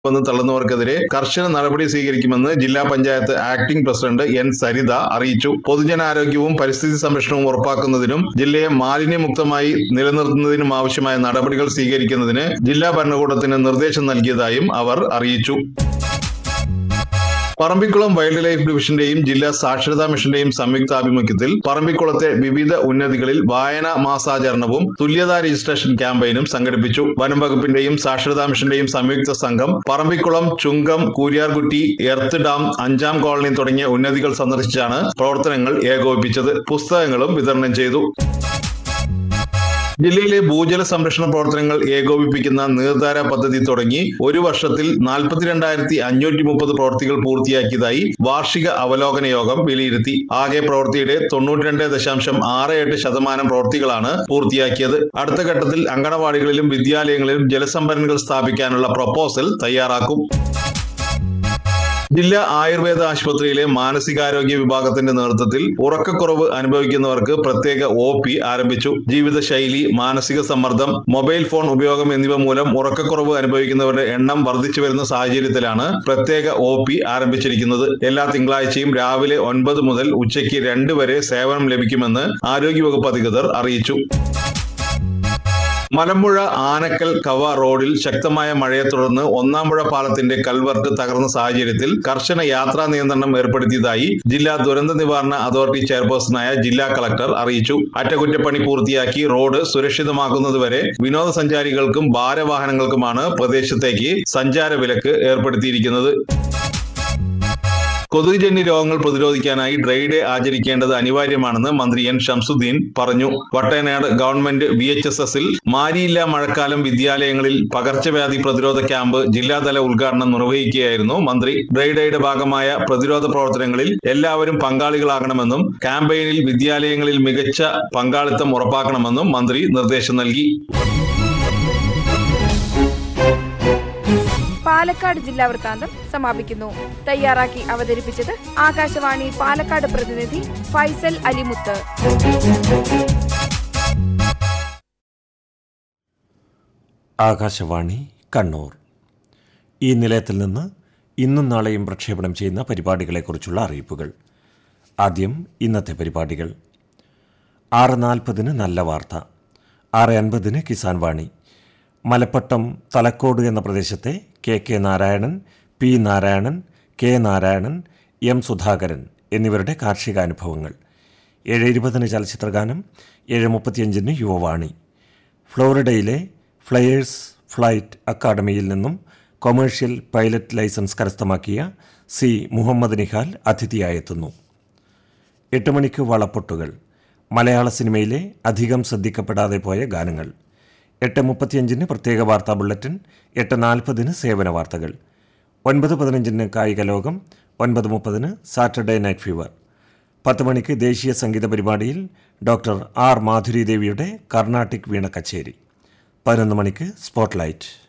വന്ന് തള്ളുന്നവർക്കെതിരെ കർശന നടപടി സ്വീകരിക്കുമെന്ന് ജില്ലാ panchayat acting president N Saritha അറിയിച്ചു പൊതുജനാരോഗ്യവും പരിസ്ഥിതി സംരക്ഷണവും ഉറപ്പാക്കുന്നതിനും ജില്ലയെ മാലിന്യമുക്തമായി നിലനിർത്തുന്നതിനും ആവശ്യമായ നടപടികൾ സ്വീകരിക്കുന്നതിന് ജില്ലാ ഭരണകൂടത്തിന് നിർദ്ദേശം നൽകിയതായും അവർ അറിയിച്ചു പറമ്പിക്കുളം വൈൽഡ് ലൈഫ് ഡിവിഷന്റെയും ജില്ലാ സാക്ഷരതാ മിഷന്റെയും സംയുക്താഭിമുഖ്യത്തിൽ പറമ്പിക്കുളത്തെ വിവിധ ഉന്നതികളിൽ വായനാ മാസാചരണവും തുല്യതാ രജിസ്ട്രേഷൻ ക്യാമ്പയിനും സംഘടിപ്പിച്ചു വനം വകുപ്പിന്റെയും സാക്ഷരതാ മിഷന്റെയും സംയുക്ത സംഘം പറമ്പിക്കുളം ചുങ്കം കൂരിയാർകുട്ടി എർത്ത് ഡാം അഞ്ചാം കോളനി തുടങ്ങിയ ഉന്നതികൾ സന്ദർശിച്ചാണ് പ്രവർത്തനങ്ങൾ ഏകോപിപ്പിച്ചത് പുസ്തകങ്ങളും വിതരണം ചെയ്തു ജില്ലയിലെ ഭൂജല സംരക്ഷണ പ്രവർത്തനങ്ങൾ ഏകോപിപ്പിക്കുന്ന നീർധാര പദ്ധതി തുടങ്ങി ഒരു വർഷത്തിൽ നാൽപ്പത്തിരണ്ടായിരത്തി അഞ്ഞൂറ്റി മുപ്പത് പ്രവൃത്തികൾ പൂർത്തിയാക്കിയതായി വാർഷിക അവലോകന യോഗം വിലയിരുത്തി ആകെ പ്രവൃത്തിയുടെ തൊണ്ണൂറ്റിരണ്ട് ദശാംശം ആറ് എട്ട് ശതമാനം പ്രവൃത്തികളാണ് പൂർത്തിയാക്കിയത് അടുത്ത ഘട്ടത്തിൽ അങ്കണവാടികളിലും വിദ്യാലയങ്ങളിലും ജലസംഭരണികൾ സ്ഥാപിക്കാനുള്ള പ്രപ്പോസൽ തയ്യാറാക്കും ജില്ലാ ആയുർവേദ ആശുപത്രിയിലെ മാനസികാരോഗ്യ വിഭാഗത്തിന്റെ നേതൃത്വത്തിൽ ഉറക്കക്കുറവ് അനുഭവിക്കുന്നവർക്ക് പ്രത്യേക ഒ പി ആരംഭിച്ചു ജീവിതശൈലി മാനസിക സമ്മർദ്ദം മൊബൈൽ ഫോൺ ഉപയോഗം എന്നിവ മൂലം ഉറക്കക്കുറവ് അനുഭവിക്കുന്നവരുടെ എണ്ണം വർദ്ധിച്ചു വരുന്ന സാഹചര്യത്തിലാണ് പ്രത്യേക ഒ പി ആരംഭിച്ചിരിക്കുന്നത് എല്ലാ തിങ്കളാഴ്ചയും രാവിലെ ഒൻപത് മുതൽ ഉച്ചയ്ക്ക് രണ്ട് വരെ സേവനം ലഭിക്കുമെന്ന് ആരോഗ്യവകുപ്പ് അധികൃതർ അറിയിച്ചു മലമ്പുഴ ആനക്കൽ കവ റോഡിൽ ശക്തമായ മഴയെ തുടർന്ന് ഒന്നാംപുഴ പാലത്തിന്റെ കൽവർട്ട് തകർന്ന സാഹചര്യത്തിൽ കർശന യാത്രാ നിയന്ത്രണം ഏർപ്പെടുത്തിയതായി ജില്ലാ ദുരന്ത നിവാരണ അതോറിറ്റി ചെയർപേഴ്സണായ ജില്ലാ കളക്ടർ അറിയിച്ചു അറ്റകുറ്റപ്പണി പൂർത്തിയാക്കി റോഡ് സുരക്ഷിതമാക്കുന്നതുവരെ വിനോദസഞ്ചാരികൾക്കും ഭാരവാഹനങ്ങൾക്കുമാണ് പ്രദേശത്തേക്ക് സഞ്ചാര വിലക്ക് ഏർപ്പെടുത്തിയിരിക്കുന്നത് കൊതുകുജന്യ രോഗങ്ങൾ പ്രതിരോധിക്കാനായി ഡ്രൈ ഡേ ആചരിക്കേണ്ടത് അനിവാര്യമാണെന്ന് മന്ത്രി എൻ ഷംസുദ്ദീൻ പറഞ്ഞു Vattayanad government V H S എസിൽ മാരിയില്ല മഴക്കാലം വിദ്യാലയങ്ങളിൽ പകർച്ചവ്യാധി പ്രതിരോധ ക്യാമ്പ് ജില്ലാതല ഉദ്ഘാടനം നിർവഹിക്കുകയായിരുന്നു മന്ത്രി ഡ്രൈ ഡേയുടെ ഭാഗമായ പ്രതിരോധ പ്രവർത്തനങ്ങളിൽ എല്ലാവരും പങ്കാളികളാകണമെന്നും ക്യാമ്പയിനിൽ വിദ്യാലയങ്ങളിൽ മികച്ച പങ്കാളിത്തം ഉറപ്പാക്കണമെന്നും മന്ത്രി നിർദ്ദേശം നൽകി പാലക്കാട് ജില്ലാ വൃത്താന്തം സമാപിക്കുന്നു തയ്യാറാക്കി അവതരിപ്പിച്ചത് ആകാശവാണി പാലക്കാട് പ്രതിനിധി ഫൈസൽ അലിമുത്ത് ആകാശവാണി കണ്ണൂർ ഈ നിലയത്തിൽ നിന്ന് ഇന്നും നാളെയും പ്രക്ഷേപണം ചെയ്യുന്ന പരിപാടികളെക്കുറിച്ചുള്ള അറിയിപ്പുകൾ ആദ്യം ഇന്നത്തെ പരിപാടികൾ ആറ് നാൽപ്പതിന് നല്ല വാർത്ത ആറ് അൻപതിന് കിസാൻ വാണി മലപ്പട്ടം തലക്കോട് എന്ന പ്രദേശത്തെ K K Narayanan P Narayanan K Narayanan M Sudhakaran എന്നിവരുടെ കാർഷികാനുഭവങ്ങൾ ഏഴ് ഇരുപതിന് ചലച്ചിത്രഗാനം ഏഴ് മുപ്പത്തിയഞ്ചിന് യുവവാണി ഫ്ലോറിഡയിലെ ഫ്ലയേഴ്സ് ഫ്ലൈറ്റ് അക്കാദമിയിൽ നിന്നും കൊമേഴ്ഷ്യൽ പൈലറ്റ് ലൈസൻസ് കരസ്ഥമാക്കിയ സി മുഹമ്മദ് നിഹാൽ അതിഥിയായെത്തുന്നു എട്ട് മണിക്ക് വളപ്പൊട്ടുകൾ മലയാള സിനിമയിലെ അധികം ശ്രദ്ധിക്കപ്പെടാതെ പോയ ഗാനങ്ങൾ എട്ട് മുപ്പത്തിയഞ്ചിന് പ്രത്യേക വാർത്താ ബുള്ളറ്റിൻ എട്ട് നാൽപ്പതിന് സേവന വാർത്തകൾ ഒൻപത് പതിനഞ്ചിന് കായിക ലോകം ഒൻപത് മുപ്പതിന് സാറ്റർഡേ നൈറ്റ് ഫീവർ പത്ത് മണിക്ക് ദേശീയ സംഗീത പരിപാടിയിൽ ഡോക്ടർ ആർ മാധുരി ദേവിയുടെ കർണാട്ടിക് വീണ കച്ചേരി പതിനൊന്ന് മണിക്ക് സ്പോട്ട്ലൈറ്റ്